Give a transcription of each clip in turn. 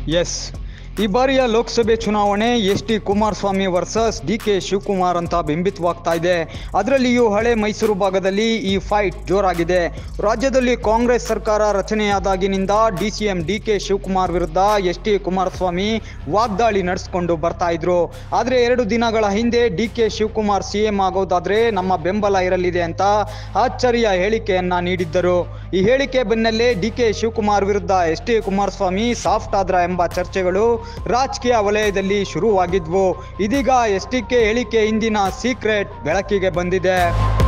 S ಈ ಬಾರಿಯ ಲೋಕಸಭೆ ಚುನಾವಣೆ S T Kumaraswamy versus D K Shivakumar ಅಂತ ಬಿಂಬಿತವಾಗ್ತಾ ಇದೆ ಅದರಲ್ಲಿಯೂ ಹಳೆ ಮೈಸೂರು ಭಾಗದಲ್ಲಿ ಈ ಫೈಟ್ ಜೋರಾಗಿದೆ ರಾಜ್ಯದಲ್ಲಿ ಕಾಂಗ್ರೆಸ್ ಸರ್ಕಾರ ರಚನೆಯಾದಾಗಿನಿಂದ D C M D K Shivakumar ವಿರುದ್ಧ ಎಸ್ ಟಿ ಕುಮಾರಸ್ವಾಮಿ ವಾಗ್ದಾಳಿ ನಡೆಸಿಕೊಂಡು ಬರ್ತಾ ಇದ್ರು ಆದರೆ ಎರಡು ದಿನಗಳ ಹಿಂದೆ D K Shivakumar C M ಆಗೋದಾದ್ರೆ ನಮ್ಮ ಬೆಂಬಲ ಇರಲಿದೆ ಅಂತ ಅಚ್ಚರಿಯ ಹೇಳಿಕೆಯನ್ನ ನೀಡಿದ್ದರು ಈ ಹೇಳಿಕೆ ಬೆನ್ನಲ್ಲೇ ಡಿ ಕೆ ಶಿವಕುಮಾರ್ ವಿರುದ್ಧ ಎಸ್ ಟಿ ಕುಮಾರಸ್ವಾಮಿ ಸಾಫ್ಟ್ ಆದ್ರ ಎಂಬ ಚರ್ಚೆಗಳು ರಾಜಕೀಯ ವಲಯದಲ್ಲಿ ಶುರುವಾಗಿದ್ವು ಇದೀಗ ಎಸ್ ಟಿ ಕೆ ಹೇಳಿಕೆ ಹಿಂದಿನ ಸೀಕ್ರೆಟ್ ಬೆಳಕಿಗೆ ಬಂದಿದೆ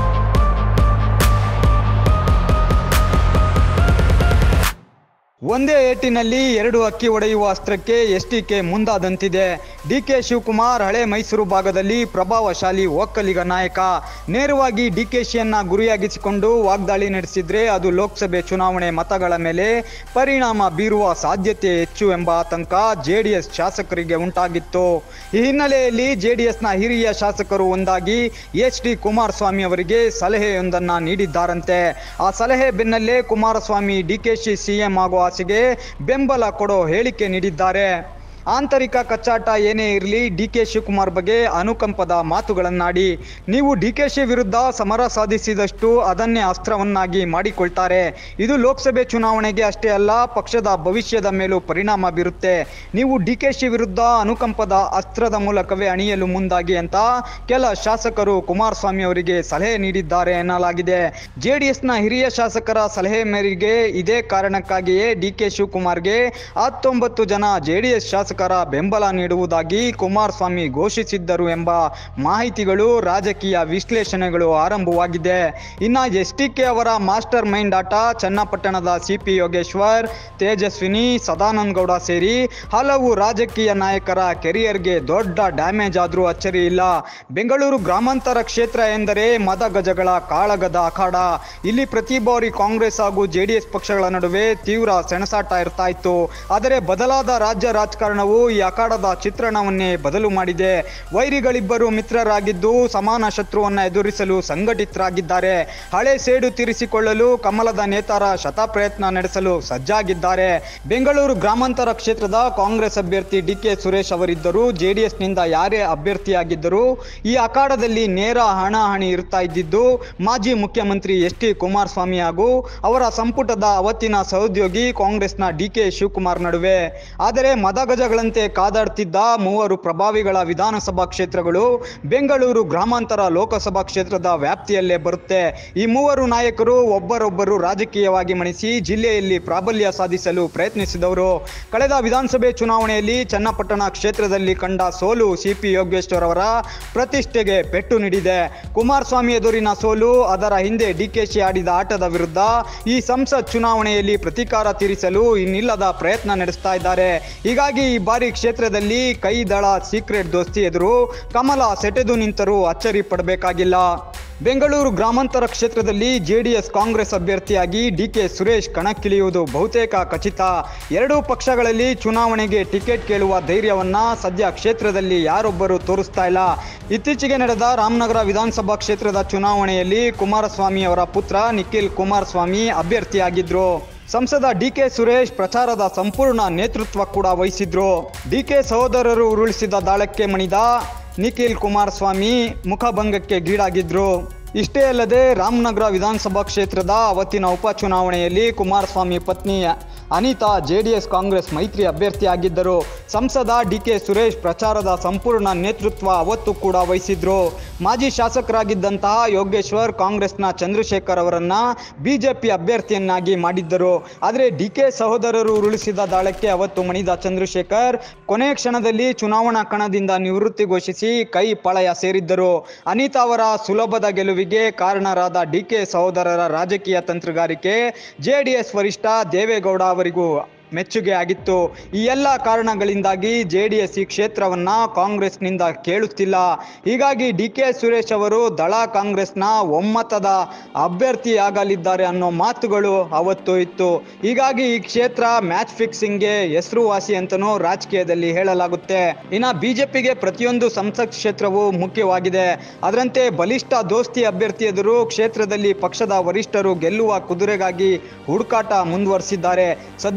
ಒಂದೇ ಏಟಿನಲ್ಲಿ ಎರಡು ಅಕ್ಕಿ ಹೊಡೆಯುವ ಅಸ್ತ್ರಕ್ಕೆ ಎಸ್ ಟಿ ಕೆ ಮುಂದಾದಂತಿದೆ ಡಿ ಕೆ ಶಿವಕುಮಾರ್ ಹಳೆ ಮೈಸೂರು ಭಾಗದಲ್ಲಿ ಪ್ರಭಾವಶಾಲಿ ಒಕ್ಕಲಿಗ ನಾಯಕ ನೇರವಾಗಿ ಡಿ ಕೆ ಶಿಯನ್ನ ಗುರಿಯಾಗಿಸಿಕೊಂಡು ವಾಗ್ದಾಳಿ ನಡೆಸಿದ್ರೆ ಅದು ಲೋಕಸಭೆ ಚುನಾವಣೆ ಮತಗಳ ಮೇಲೆ ಪರಿಣಾಮ ಬೀರುವ ಸಾಧ್ಯತೆ ಹೆಚ್ಚು ಎಂಬ ಆತಂಕ ಜೆಡಿಎಸ್ ಶಾಸಕರಿಗೆ ಉಂಟಾಗಿತ್ತು ಈ ಹಿನ್ನೆಲೆಯಲ್ಲಿ ಜೆಡಿಎಸ್ನ ಹಿರಿಯ ಶಾಸಕರು ಒಂದಾಗಿ ಎಚ್ ಡಿ ಕುಮಾರಸ್ವಾಮಿ ಅವರಿಗೆ ಸಲಹೆಯೊಂದನ್ನ ನೀಡಿದ್ದಾರಂತೆ ಆ ಸಲಹೆ ಬೆನ್ನಲ್ಲೇ ಕುಮಾರಸ್ವಾಮಿ ಡಿಕೆಶಿ ಸಿಎಂ ಆಗುವ ಆಸೆಗೆ ಬೆಂಬಲ ಕೊಡೋ ಹೇಳಿಕೆ ನೀಡಿದ್ದಾರೆ ಆಂತರಿಕ ಕಚ್ಚಾಟ ಏನೇ ಇರಲಿ ಡಿ ಕೆ ಶಿವಕುಮಾರ್ ಬಗ್ಗೆ ಅನುಕಂಪದ ಮಾತುಗಳನ್ನಾಡಿ ನೀವು ಡಿ ಕೆ ಶಿ ವಿರುದ್ಧ ಸಮರ ಸಾಧಿಸಿದಷ್ಟು ಅದನ್ನೇ ಅಸ್ತ್ರವನ್ನಾಗಿ ಮಾಡಿಕೊಳ್ತಾರೆ ಇದು ಲೋಕಸಭೆ ಚುನಾವಣೆಗೆ ಅಷ್ಟೇ ಅಲ್ಲ ಪಕ್ಷದ ಭವಿಷ್ಯದ ಮೇಲೂ ಪರಿಣಾಮ ಬೀರುತ್ತೆ ನೀವು ಡಿ ಕೆ ಶಿ ವಿರುದ್ಧ ಅನುಕಂಪದ ಅಸ್ತ್ರದ ಮೂಲಕವೇ ಅಣಿಯಲು ಮುಂದಾಗಿ ಅಂತ ಕೆಲ ಶಾಸಕರು ಕುಮಾರಸ್ವಾಮಿ ಅವರಿಗೆ ಸಲಹೆ ನೀಡಿದ್ದಾರೆ ಎನ್ನಲಾಗಿದೆ ಜೆಡಿಎಸ್ನ ಹಿರಿಯ ಶಾಸಕರ ಸಲಹೆ ಮೇರೆಗೆ ಇದೇ ಕಾರಣಕ್ಕಾಗಿಯೇ ಡಿ ಕೆ ಶಿವಕುಮಾರ್ಗೆ ಹತ್ತೊಂಬತ್ತು ಜನ ಜೆಡಿಎಸ್ ಶಾಸಕರ ಬೆಂಬಲ ನೀಡುವುದಾಗಿ ಕುಮಾರಸ್ವಾಮಿ ಘೋಷಿಸಿದ್ದರು ಎಂಬ ಮಾಹಿತಿಗಳು ರಾಜಕೀಯ ವಿಶ್ಲೇಷಣೆಗಳು ಆರಂಭವಾಗಿದೆ ಇನ್ನ ಎಸ್ ಟಿ ಕೆ ಅವರ ಮಾಸ್ಟರ್ ಮೈಂಡ್ ಆಟ ಚನ್ನಪಟ್ಟಣದ ಸಿಪಿ ಯೋಗೇಶ್ವರ್ ತೇಜಸ್ವಿನಿ ಸದಾನಂದ ಗೌಡ ಸೇರಿ ಹಲವು ರಾಜಕೀಯ ನಾಯಕರ ಕೆರಿಯರ್ಗೆ ದೊಡ್ಡ ಡ್ಯಾಮೇಜ್ ಆದ್ರೂ ಅಚ್ಚರಿ ಇಲ್ಲ ಬೆಂಗಳೂರು ಗ್ರಾಮಾಂತರ ಕ್ಷೇತ್ರ ಎಂದರೆ ಮದಗಜಗಳ ಕಾಳಗದ ಅಖಾಡ ಇಲ್ಲಿ ಪ್ರತಿ ಬಾರಿ ಕಾಂಗ್ರೆಸ್ ಹಾಗೂ ಜೆಡಿಎಸ್ ಪಕ್ಷಗಳ ನಡುವೆ ತೀವ್ರ ಸೆಣಸಾಟ ಇರ್ತಾ ಇತ್ತು ಆದರೆ ಬದಲಾದ ರಾಜ್ಯ ರಾಜಕಾರಣವು ಈ ಅಖಾಡದ ಚಿತ್ರಣವನ್ನೇ ಬದಲು ಮಾಡಿದೆ ವೈರಿಗಳಿಬ್ಬರು ಮಿತ್ರರಾಗಿದ್ದು ಸಮಾನ ಶತ್ರುವನ್ನ ಎದುರಿಸಲು ಸಂಘಟಿತರಾಗಿದ್ದಾರೆ ಹಳೆ ಸೇಡು ತೀರಿಸಿಕೊಳ್ಳಲು ಕಮಲದ ನೇತಾರ ಶತಪ್ರಯತ್ನ ನಡೆಸಲು ಸಜ್ಜಾಗಿದ್ದಾರೆ ಬೆಂಗಳೂರು ಗ್ರಾಮಾಂತರ ಕ್ಷೇತ್ರದ ಕಾಂಗ್ರೆಸ್ ಅಭ್ಯರ್ಥಿ ಡಿ ಕೆ ಸುರೇಶ್ ಅವರಿದ್ದರು ಜೆಡಿಎಸ್ನಿಂದ ಯಾರೇ ಅಭ್ಯರ್ಥಿಯಾಗಿದ್ದರೂ ಈ ಅಖಾಡದಲ್ಲಿ ನೇರ ಹಣಾಹಣಿ ಇರ್ತಾ ಇದ್ದಿದ್ದು ಮಾಜಿ ಮುಖ್ಯಮಂತ್ರಿ ಎಸ್ ಟಿ ಕುಮಾರಸ್ವಾಮಿ ಹಾಗೂ ಅವರ ಸಂಪುಟದ ಅವತ್ತಿನ ಸಹೋದ್ಯೋಗಿ ಕಾಂಗ್ರೆಸ್ನ ಡಿ ಕೆ ಶಿವಕುಮಾರ್ ನಡುವೆ ಆದರೆ ಮದಗಜಗಳಂತೆ ಕಾದಾಡ್ತಿದ್ದ ಮೂವರು ಪ್ರಭಾವಿಗಳ ವಿಧಾನಸಭಾ ಕ್ಷೇತ್ರಗಳು ಬೆಂಗಳೂರು ಗ್ರಾಮಾಂತರ ಲೋಕಸಭಾ ಕ್ಷೇತ್ರದ ವ್ಯಾಪ್ತಿಯಲ್ಲೇ ಬರುತ್ತೆ ಈ ಮೂವರು ನಾಯಕರು ಒಬ್ಬರೊಬ್ಬರು ರಾಜಕೀಯವಾಗಿ ಮಣಿಸಿ ಜಿಲ್ಲೆಯಲ್ಲಿ ಪ್ರಾಬಲ್ಯ ಸಾಧಿಸಲು ಪ್ರಯತ್ನಿಸಿದವರು ಕಳೆದ ವಿಧಾನಸಭೆ ಚುನಾವಣೆಯಲ್ಲಿ ಚನ್ನಪಟ್ಟಣ ಕ್ಷೇತ್ರದಲ್ಲಿ ಕಂಡ ಸೋಲು ಸಿಪಿ ಯೋಗೇಶ್ವರ್ ಅವರ ಪ್ರತಿಷ್ಠೆಗೆ ಪೆಟ್ಟು ನೀಡಿದೆ ಕುಮಾರಸ್ವಾಮಿ ಎದುರಿನ ಸೋಲು ಅದರ ಹಿಂದೆ ಡಿಕೆಶಿ ಆಡಿದ ಆಟದ ವಿರುದ್ಧ ಈ ಸಂಸತ್ ಚುನಾವಣೆಯಲ್ಲಿ ಪ್ರತೀಕಾರ ತೀರಿಸಲು ಇನ್ನಿಲ್ಲದ ಪ್ರಯತ್ನ ನಡೆಸ್ತಾ ಇದ್ದಾರೆ ಹೀಗಾಗಿ ಈ ಬಾರಿ ಕ್ಷೇತ್ರದಲ್ಲಿ ಕೈ ದಳ ಸೀಕ್ರೆಟ್ ದೋಸ್ತಿ ಎದುರು ಕಮಲ ಸೆಟೆದು ನಿಂತರೂ ಅಚ್ಚರಿ ಪಡಬೇಕಾಗಿಲ್ಲ ಬೆಂಗಳೂರು ಗ್ರಾಮಾಂತರ ಕ್ಷೇತ್ರದಲ್ಲಿ ಜೆಡಿಎಸ್ ಕಾಂಗ್ರೆಸ್ ಅಭ್ಯರ್ಥಿಯಾಗಿ ಡಿ ಕೆ ಸುರೇಶ್ ಕಣಕ್ಕಿಳಿಯುವುದು ಬಹುತೇಕ ಖಚಿತ ಎರಡೂ ಪಕ್ಷಗಳಲ್ಲಿ ಚುನಾವಣೆಗೆ ಟಿಕೆಟ್ ಕೇಳುವ ಧೈರ್ಯವನ್ನ ಸದ್ಯ ಕ್ಷೇತ್ರದಲ್ಲಿ ಯಾರೊಬ್ಬರು ತೋರಿಸ್ತಾ ಇಲ್ಲ ಇತ್ತೀಚೆಗೆ ನಡೆದ ರಾಮನಗರ ವಿಧಾನಸಭಾ ಕ್ಷೇತ್ರದ ಚುನಾವಣೆಯಲ್ಲಿ ಕುಮಾರಸ್ವಾಮಿ ಅವರ ಪುತ್ರ ನಿಖಿಲ್ ಕುಮಾರಸ್ವಾಮಿ ಅಭ್ಯರ್ಥಿಯಾಗಿದ್ರು ಸಂಸದ ಡಿ ಕೆ ಸುರೇಶ್ ಪ್ರಚಾರದ ಸಂಪೂರ್ಣ ನೇತೃತ್ವ ಕೂಡ ವಹಿಸಿದ್ರು ಡಿ ಕೆ ಸಹೋದರರು ಉರುಳಿಸಿದ ದಾಳಕ್ಕೆ ಮಣಿದ ನಿಖಿಲ್ ಕುಮಾರಸ್ವಾಮಿ ಮುಖಭಂಗಕ್ಕೆ ಗೀಡಾಗಿದ್ರು ಇಷ್ಟೇ ಅಲ್ಲದೆ ರಾಮನಗರ ವಿಧಾನಸಭಾ ಕ್ಷೇತ್ರದ ಅವತ್ತಿನ ಉಪಚುನಾವಣೆಯಲ್ಲಿ ಕುಮಾರಸ್ವಾಮಿ ಪತ್ನಿ ಅನಿತಾ ಜೆಡಿಎಸ್ ಕಾಂಗ್ರೆಸ್ ಮೈತ್ರಿ ಅಭ್ಯರ್ಥಿಯಾಗಿದ್ದರು ಸಂಸದ ಡಿ ಕೆ ಸುರೇಶ್ ಪ್ರಚಾರದ ಸಂಪೂರ್ಣ ನೇತೃತ್ವ ಅವತ್ತು ಕೂಡ ವಹಿಸಿದ್ರು ಮಾಜಿ ಶಾಸಕರಾಗಿದ್ದಂತಹ ಯೋಗೇಶ್ವರ್ ಕಾಂಗ್ರೆಸ್ನ ಚಂದ್ರಶೇಖರ್ ಅವರನ್ನ ಬಿಜೆಪಿ ಅಭ್ಯರ್ಥಿಯನ್ನಾಗಿ ಮಾಡಿದ್ದರು ಆದರೆ ಡಿ ಕೆ ಸಹೋದರರು ಉರುಳಿಸಿದ ದಾಳಕ್ಕೆ ಅವತ್ತು ಮಣಿದ ಚಂದ್ರಶೇಖರ್ ಕೊನೆ ಕ್ಷಣದಲ್ಲಿ ಚುನಾವಣಾ ಕಣದಿಂದ ನಿವೃತ್ತಿ ಘೋಷಿಸಿ ಕೈ ಪಳಯ ಸೇರಿದ್ದರು ಅನಿತಾ ಅವರ ಸುಲಭದ ಗೆಲುವಿಗೆ ಕಾರಣರಾದ ಡಿ ಕೆ ಸಹೋದರರ ರಾಜಕೀಯ ತಂತ್ರಗಾರಿಕೆ ಜೆಡಿಎಸ್ ವರಿಷ್ಠ ದೇವೇಗೌಡ ಅವರಿಗೂ ಮೆಚ್ಚುಗೆ ಆಗಿತ್ತು ಈ ಎಲ್ಲ ಕಾರಣಗಳಿಂದಾಗಿ ಜೆ ಡಿ ಎಸ್ ಈ ಕ್ಷೇತ್ರವನ್ನ ಕಾಂಗ್ರೆಸ್ನಿಂದ ಕೇಳುತ್ತಿಲ್ಲ ಹೀಗಾಗಿ ಡಿ ಕೆ ಸುರೇಶ್ ಅವರು ದಳ ಕಾಂಗ್ರೆಸ್ನ ಒಮ್ಮತದ ಅಭ್ಯರ್ಥಿಯಾಗಲಿದ್ದಾರೆ ಅನ್ನೋ ಮಾತುಗಳು ಅವತ್ತು ಇತ್ತು ಹೀಗಾಗಿ ಈ ಕ್ಷೇತ್ರ ಮ್ಯಾಚ್ ಫಿಕ್ಸಿಂಗ್ಗೆ ಹೆಸರುವಾಸಿ ಅಂತನೂ ರಾಜಕೀಯದಲ್ಲಿ ಹೇಳಲಾಗುತ್ತೆ ಇನ್ನು ಬಿಜೆಪಿಗೆ ಪ್ರತಿಯೊಂದು ಸಂಸತ್ ಕ್ಷೇತ್ರವು ಮುಖ್ಯವಾಗಿದೆ ಅದರಂತೆ ಬಲಿಷ್ಠ ದೋಸ್ತಿ ಅಭ್ಯರ್ಥಿ ಎದುರು ಕ್ಷೇತ್ರದಲ್ಲಿ ಪಕ್ಷದ ವರಿಷ್ಠರು ಗೆಲ್ಲುವ ಕುದುರೆಗಾಗಿ ಹುಡುಕಾಟ ಮುಂದುವರಿಸಿದ್ದಾರೆ ಸದ್ಯ ಮಾಜಿ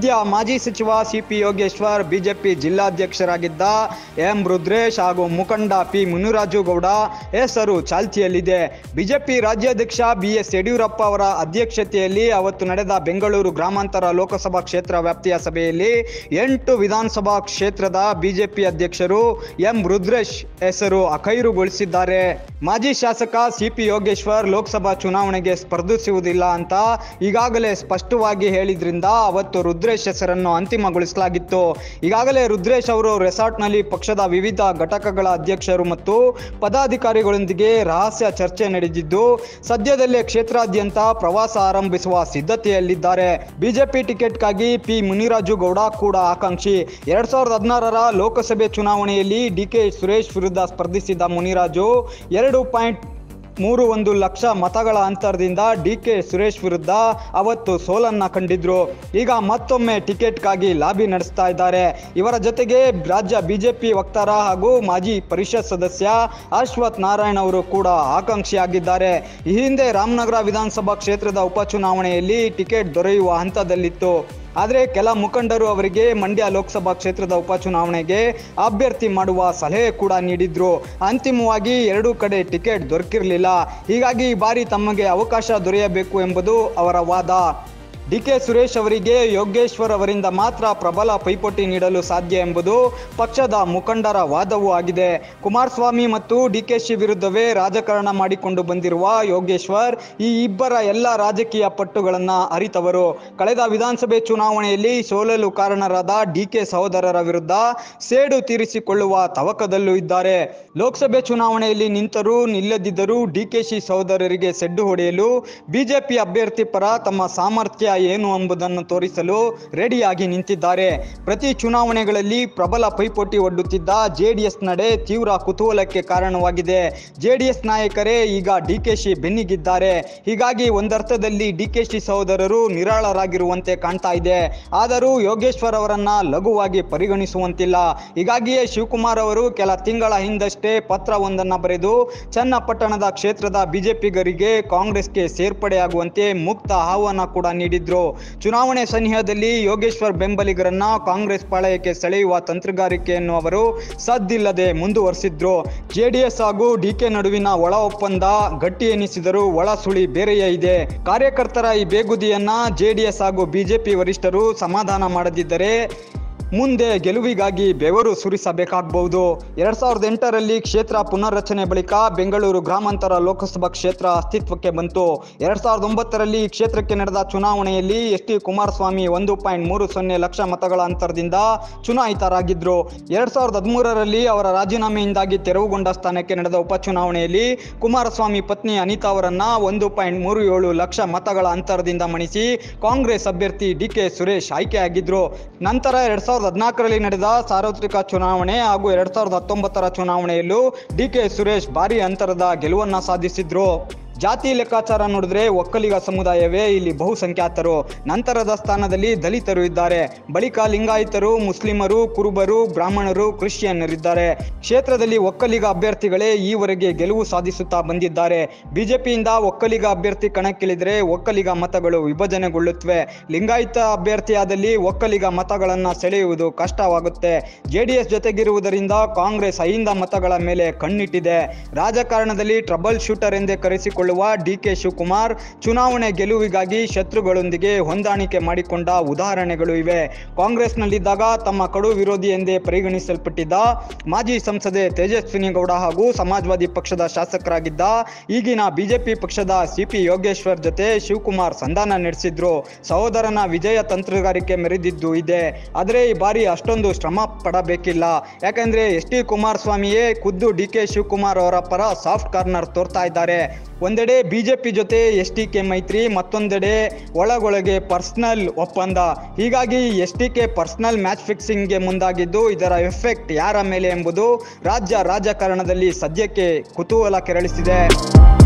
ಮಾಜಿ ಸಚಿವ ಸಿಪಿ ಯೋಗೇಶ್ವರ್ ಬಿಜೆಪಿ ಜಿಲ್ಲಾಧ್ಯಕ್ಷರಾಗಿದ್ದ ಎಂ ರುದ್ರೇಶ್ ಹಾಗೂ ಮುಖಂಡ ಪಿ ಮುನಿರಾಜು ಗೌಡ ಹೆಸರು ಚಾಲ್ತಿಯಲ್ಲಿದೆ ಬಿಜೆಪಿ ರಾಜ್ಯಾಧ್ಯಕ್ಷ ಬಿಎಸ್ ಯಡಿಯೂರಪ್ಪ ಅವರ ಅಧ್ಯಕ್ಷತೆಯಲ್ಲಿ ಅವತ್ತು ನಡೆದ ಬೆಂಗಳೂರು ಗ್ರಾಮಾಂತರ ಲೋಕಸಭಾ ಕ್ಷೇತ್ರ ವ್ಯಾಪ್ತಿಯ ಸಭೆಯಲ್ಲಿ ಎಂಟು ವಿಧಾನಸಭಾ ಕ್ಷೇತ್ರದ ಬಿಜೆಪಿ ಅಧ್ಯಕ್ಷರು ಎಂ ರುದ್ರೇಶ್ ಹೆಸರು ಅಖೈರುಗೊಳಿಸಿದ್ದಾರೆ ಮಾಜಿ ಶಾಸಕ ಸಿಪಿ ಯೋಗೇಶ್ವರ್ ಲೋಕಸಭಾ ಚುನಾವಣೆಗೆ ಸ್ಪರ್ಧಿಸುವುದಿಲ್ಲ ಅಂತ ಈಗಾಗಲೇ ಸ್ಪಷ್ಟವಾಗಿ ಹೇಳಿದ್ರಿಂದ ಅವತ್ತು ರುದ್ರೇಶ್ ಹೆಸರನ್ನು ಅಂತಿಮಗೊಳಿಸಲಾಗಿತ್ತು ಈಗಾಗಲೇ ರುದ್ರೇಶ್ ಅವರು ರೆಸಾರ್ಟ್ನಲ್ಲಿ ಪಕ್ಷದ ವಿವಿಧ ಘಟಕಗಳ ಅಧ್ಯಕ್ಷರು ಮತ್ತು ಪದಾಧಿಕಾರಿಗಳೊಂದಿಗೆ ರಹಸ್ಯ ಚರ್ಚೆ ನಡೆದಿದ್ದು ಸದ್ಯದಲ್ಲೇ ಕ್ಷೇತ್ರಾದ್ಯಂತ ಪ್ರವಾಸ ಆರಂಭಿಸುವ ಸಿದ್ಧತೆಯಲ್ಲಿದ್ದಾರೆ ಬಿಜೆಪಿ ಟಿಕೆಟ್ಗಾಗಿ ಪಿ ಮುನಿರಾಜು ಗೌಡ ಕೂಡ ಆಕಾಂಕ್ಷಿ ಎರಡ್ ಸಾವಿರದ ಹದಿನಾರರ ಲೋಕಸಭೆ ಚುನಾವಣೆಯಲ್ಲಿ ಡಿಕೆ ಸುರೇಶ್ ವಿರುದ್ಧ ಸ್ಪರ್ಧಿಸಿದ್ದ ಮುನಿರಾಜು ಎರಡು ಪಾಯಿಂಟ್ ಮೂರು ಒಂದು ಲಕ್ಷ ಮತಗಳ ಅಂತರದಿಂದ ಡಿ ಕೆ ಸುರೇಶ್ ವಿರುದ್ಧ ಅವತ್ತು ಸೋಲನ್ನ ಕಂಡಿದ್ರು ಈಗ ಮತ್ತೊಮ್ಮೆ ಟಿಕೆಟ್ಗಾಗಿ ಲಾಬಿ ನಡೆಸ್ತಾ ಇದ್ದಾರೆ ಇವರ ಜೊತೆಗೆ ರಾಜ್ಯ ಬಿಜೆಪಿ ವಕ್ತಾರ ಹಾಗೂ ಮಾಜಿ ಪರಿಷತ್ ಸದಸ್ಯ ಅಶ್ವಥ್ ನಾರಾಯಣ್ ಅವರು ಕೂಡ ಆಕಾಂಕ್ಷಿಯಾಗಿದ್ದಾರೆ ಈ ಹಿಂದೆ ರಾಮನಗರ ವಿಧಾನಸಭಾ ಕ್ಷೇತ್ರದ ಉಪಚುನಾವಣೆಯಲ್ಲಿ ಟಿಕೆಟ್ ದೊರೆಯುವ ಹಂತದಲ್ಲಿತ್ತು ಆದರೆ ಕೆಲ ಮುಖಂಡರು ಅವರಿಗೆ ಮಂಡ್ಯ ಲೋಕಸಭಾ ಕ್ಷೇತ್ರದ ಉಪಚುನಾವಣೆಗೆ ಅಭ್ಯರ್ಥಿ ಮಾಡುವ ಸಲಹೆ ಕೂಡ ನೀಡಿದ್ರು ಅಂತಿಮವಾಗಿ ಎರಡೂ ಕಡೆ ಟಿಕೆಟ್ ದೊರಕಿರಲಿಲ್ಲ ಹೀಗಾಗಿ ಈ ಬಾರಿ ತಮಗೆ ಅವಕಾಶ ದೊರೆಯಬೇಕು ಎಂಬುದು ಅವರ ವಾದ ಡಿ ಕೆ ಸುರೇಶ್ ಅವರಿಗೆ ಯೋಗೇಶ್ವರ್ ಅವರಿಂದ ಮಾತ್ರ ಪ್ರಬಲ ಪೈಪೋಟಿ ನೀಡಲು ಸಾಧ್ಯ ಎಂಬುದು ಪಕ್ಷದ ಮುಖಂಡರ ವಾದವೂ ಆಗಿದೆ ಕುಮಾರಸ್ವಾಮಿ ಮತ್ತು ಡಿಕೆಶಿ ವಿರುದ್ಧವೇ ರಾಜಕಾರಣ ಮಾಡಿಕೊಂಡು ಬಂದಿರುವ ಯೋಗೇಶ್ವರ್ ಈ ಇಬ್ಬರ ಎಲ್ಲ ರಾಜಕೀಯ ಪಟ್ಟುಗಳನ್ನು ಅರಿತವರು ಕಳೆದ ವಿಧಾನಸಭೆ ಚುನಾವಣೆಯಲ್ಲಿ ಸೋಲಲು ಕಾರಣರಾದ ಡಿಕೆ ಸಹೋದರರ ವಿರುದ್ಧ ಸೇಡು ತೀರಿಸಿಕೊಳ್ಳುವ ತವಕದಲ್ಲೂ ಇದ್ದಾರೆ ಲೋಕಸಭೆ ಚುನಾವಣೆಯಲ್ಲಿ ನಿಂತರೂ ನಿಲ್ಲದಿದ್ದರೂ ಡಿಕೆಶಿ ಸಹೋದರರಿಗೆ ಸೆಡ್ಡು ಹೊಡೆಯಲು ಬಿಜೆಪಿ ಅಭ್ಯರ್ಥಿ ಪರ ತಮ್ಮ ಸಾಮರ್ಥ್ಯ ಏನು ಎಂಬುದನ್ನು ತೋರಿಸಲು ರೆಡಿಯಾಗಿ ನಿಂತಿದ್ದಾರೆ ಪ್ರತಿ ಚುನಾವಣೆಗಳಲ್ಲಿ ಪ್ರಬಲ ಪೈಪೋಟಿ ಒಡ್ಡುತ್ತಿದ್ದ ಜೆಡಿಎಸ್ ನಡೆ ತೀವ್ರ ಕುತೂಹಲಕ್ಕೆ ಕಾರಣವಾಗಿದೆ ಜೆಡಿಎಸ್ ನಾಯಕರೇ ಈಗ ಡಿಕೆಶಿ ಬೆನ್ನಿಗಿದ್ದಾರೆ ಹೀಗಾಗಿ ಒಂದರ್ಥದಲ್ಲಿ ಡಿಕೆಶಿ ಸಹೋದರರು ನಿರಾಳರಾಗಿರುವಂತೆ ಕಾಣ್ತಾ ಇದೆ ಆದರೂ ಯೋಗೇಶ್ವರ್ ಅವರನ್ನ ಲಘುವಾಗಿ ಪರಿಗಣಿಸುವಂತಿಲ್ಲ ಹೀಗಾಗಿಯೇ ಶಿವಕುಮಾರ್ ಅವರು ಕೆಲ ತಿಂಗಳ ಹಿಂದಷ್ಟೇ ಪತ್ರವೊಂದನ್ನು ಬರೆದು ಚನ್ನಪಟ್ಟಣದ ಕ್ಷೇತ್ರದ ಬಿಜೆಪಿಗರಿಗೆ ಕಾಂಗ್ರೆಸ್ಗೆ ಸೇರ್ಪಡೆಯಾಗುವಂತೆ ಮುಕ್ತ ಆಹ್ವಾನ ಕೂಡ ನೀಡಿದ್ರು ಚುನಾವಣೆ ಸನಿಹದಲ್ಲಿ ಯೋಗೇಶ್ವರ್ ಬೆಂಬಲಿಗರನ್ನ ಕಾಂಗ್ರೆಸ್ ಪಾಳಯಕ್ಕೆ ಸೆಳೆಯುವ ತಂತ್ರಗಾರಿಕೆಯನ್ನು ಅವರು ಸದ್ದಿಲ್ಲದೆ ಮುಂದುವರೆಸಿದ್ರು ಜೆಡಿಎಸ್ ಹಾಗೂ ಡಿಕೆ ನಡುವಿನ ಒಳ ಒಪ್ಪಂದ ಗಟ್ಟಿ ಎನಿಸಿದರೂ ಒಳ ಸುಳಿ ಬೇರೆಯೇ ಇದೆ ಕಾರ್ಯಕರ್ತರ ಈ ಬೇಗುದಿಯನ್ನ ಜೆಡಿಎಸ್ ಹಾಗೂ ಬಿಜೆಪಿ ವರಿಷ್ಠರು ಸಮಾಧಾನ ಮಾಡದಿದ್ದರೆ ಮುಂದೆ ಗೆಲುವಿಗಾಗಿ ಬೆವರು ಸುರಿಸಬೇಕಾಗಬಹುದು ಎರಡ್ ಸಾವಿರದ ಎಂಟರಲ್ಲಿ ಕ್ಷೇತ್ರ ಪುನರ್ರಚನೆ ಬಳಿಕ ಬೆಂಗಳೂರು ಗ್ರಾಮಾಂತರ ಲೋಕಸಭಾ ಕ್ಷೇತ್ರ ಅಸ್ತಿತ್ವಕ್ಕೆ ಬಂತು ಎರಡ್ ಸಾವಿರದ ಒಂಬತ್ತರಲ್ಲಿ ಈ ಕ್ಷೇತ್ರಕ್ಕೆ ನಡೆದ ಚುನಾವಣೆಯಲ್ಲಿ ಎಸ್ ಟಿ ಕುಮಾರಸ್ವಾಮಿ ಒಂದು ಪಾಯಿಂಟ್ ಮೂರು ಸೊನ್ನೆ ಲಕ್ಷ ಮತಗಳ ಅಂತರದಿಂದ ಚುನಾಯಿತರಾಗಿದ್ರು ಎರಡ್ ಸಾವಿರದ ಹದಿಮೂರರಲ್ಲಿ ಅವರ ರಾಜೀನಾಮೆಯಿಂದಾಗಿ ತೆರವುಗೊಂಡ ಸ್ಥಾನಕ್ಕೆ ನಡೆದ ಉಪಚುನಾವಣೆಯಲ್ಲಿ ಕುಮಾರಸ್ವಾಮಿ ಪತ್ನಿ ಅನಿತಾ ಅವರನ್ನ ಒಂದು ಪಾಯಿಂಟ್ ಮೂರು ಏಳು ಲಕ್ಷ ಮತಗಳ ಅಂತರದಿಂದ ಮಣಿಸಿ ಕಾಂಗ್ರೆಸ್ ಅಭ್ಯರ್ಥಿ ಡಿ ಕೆ ಸುರೇಶ್ ಆಯ್ಕೆಯಾಗಿದ್ರು ನಂತರ ಎರಡ್ ಸಾವಿರದ ಹದಿನಾಲ್ಕರಲ್ಲಿ ನಡೆದ ಸಾರ್ವತ್ರಿಕ ಚುನಾವಣೆ ಹಾಗೂ ಎರಡ್ ಸಾವಿರದ ಹತ್ತೊಂಬತ್ತರ ಚುನಾವಣೆಯಲ್ಲೂ ಡಿ ಕೆ ಸುರೇಶ್ ಭಾರಿ ಅಂತರದ ಗೆಲುವನ್ನ ಸಾಧಿಸಿದ್ರು ಜಾತಿ ಲೆಕ್ಕಾಚಾರ ನೋಡಿದ್ರೆ ಒಕ್ಕಲಿಗ ಸಮುದಾಯವೇ ಇಲ್ಲಿ ಬಹುಸಂಖ್ಯಾತರು ನಂತರದ ಸ್ಥಾನದಲ್ಲಿ ದಲಿತರು ಇದ್ದಾರೆ ಬಳಿಕ ಲಿಂಗಾಯತರು ಮುಸ್ಲಿಮರು ಕುರುಬರು ಬ್ರಾಹ್ಮಣರು ಕ್ರಿಶ್ಚಿಯನ್ನರಿದ್ದಾರೆ ಕ್ಷೇತ್ರದಲ್ಲಿ ಒಕ್ಕಲಿಗ ಅಭ್ಯರ್ಥಿಗಳೇ ಈವರೆಗೆ ಗೆಲುವು ಸಾಧಿಸುತ್ತಾ ಬಂದಿದ್ದಾರೆ ಬಿಜೆಪಿಯಿಂದ ಒಕ್ಕಲಿಗ ಅಭ್ಯರ್ಥಿ ಕಣಕ್ಕಿಳಿದರೆ ಒಕ್ಕಲಿಗ ಮತಗಳು ವಿಭಜನೆಗೊಳ್ಳುತ್ತವೆ ಲಿಂಗಾಯತ ಅಭ್ಯರ್ಥಿಯಾದಲ್ಲಿ ಒಕ್ಕಲಿಗ ಮತಗಳನ್ನ ಸೆಳೆಯುವುದು ಕಷ್ಟವಾಗುತ್ತೆ ಜೆಡಿಎಸ್ ಜೊತೆಗಿರುವುದರಿಂದ ಕಾಂಗ್ರೆಸ್ ಐಂದ ಮತಗಳ ಮೇಲೆ ಕಣ್ಣಿಟ್ಟಿದೆ ರಾಜಕಾರಣದಲ್ಲಿ ಟ್ರಬಲ್ ಶೂಟರ್ ಎಂದೇ ಕರೆಸಿಕೊಳ್ಳುವ ಡಿ ಕೆ ಶಿವಕುಮಾರ್ ಚುನಾವಣೆ ಗೆಲುವಿಗಾಗಿ ಶತ್ರುಗಳೊಂದಿಗೆ ಹೊಂದಾಣಿಕೆ ಮಾಡಿಕೊಂಡ ಉದಾಹರಣೆಗಳು ಇವೆ ಕಾಂಗ್ರೆಸ್ನಲ್ಲಿದ್ದಾಗ ತಮ್ಮ ಕಡು ವಿರೋಧಿ ಎಂದೇ ಪರಿಗಣಿಸಲ್ಪಟ್ಟಿದ್ದ ಮಾಜಿ ಸಂಸದೆ ತೇಜಸ್ವಿನಿ ಗೌಡ ಹಾಗೂ ಸಮಾಜವಾದಿ ಪಕ್ಷದ ಶಾಸಕರಾಗಿದ್ದ ಈಗಿನ ಬಿಜೆಪಿ ಪಕ್ಷದ ಸಿಪಿ ಯೋಗೇಶ್ವರ್ ಜೊತೆ ಶಿವಕುಮಾರ್ ಸಂಧಾನ ನಡೆಸಿದ್ರು ಸಹೋದರನ ವಿಜಯ ತಂತ್ರಗಾರಿಕೆ ಮೆರೆದಿದ್ದು ಇದೆ ಆದರೆ ಈ ಬಾರಿ ಅಷ್ಟೊಂದು ಶ್ರಮ ಪಡಬೇಕಿಲ್ಲ ಯಾಕಂದ್ರೆ ಎಸ್ ಟಿ ಕುಮಾರಸ್ವಾಮಿಯೇ ಖುದ್ದು ಡಿ ಕೆ ಶಿವಕುಮಾರ್ ಅವರ ಪರ ಸಾಫ್ಟ್ ಕಾರ್ನರ್ ತೋರ್ತಾ ಇದ್ದಾರೆ ಒಂದೆಡೆ ಬಿಜೆಪಿ ಜೊತೆ ಎಸ್ ಟಿ ಕೆ ಮೈತ್ರಿ ಮತ್ತೊಂದೆಡೆ ಒಳಗೊಳಗೆ ಪರ್ಸನಲ್ ಒಪ್ಪಂದ ಹೀಗಾಗಿ S T K personal match ಫಿಕ್ಸಿಂಗ್ಗೆ ಮುಂದಾಗಿದ್ದು ಇದರ ಎಫೆಕ್ಟ್ ಯಾರ ಮೇಲೆ ಎಂಬುದು ರಾಜ್ಯ ರಾಜಕಾರಣದಲ್ಲಿ ಸದ್ಯಕ್ಕೆ ಕುತೂಹಲ ಕೆರಳಿಸಿದೆ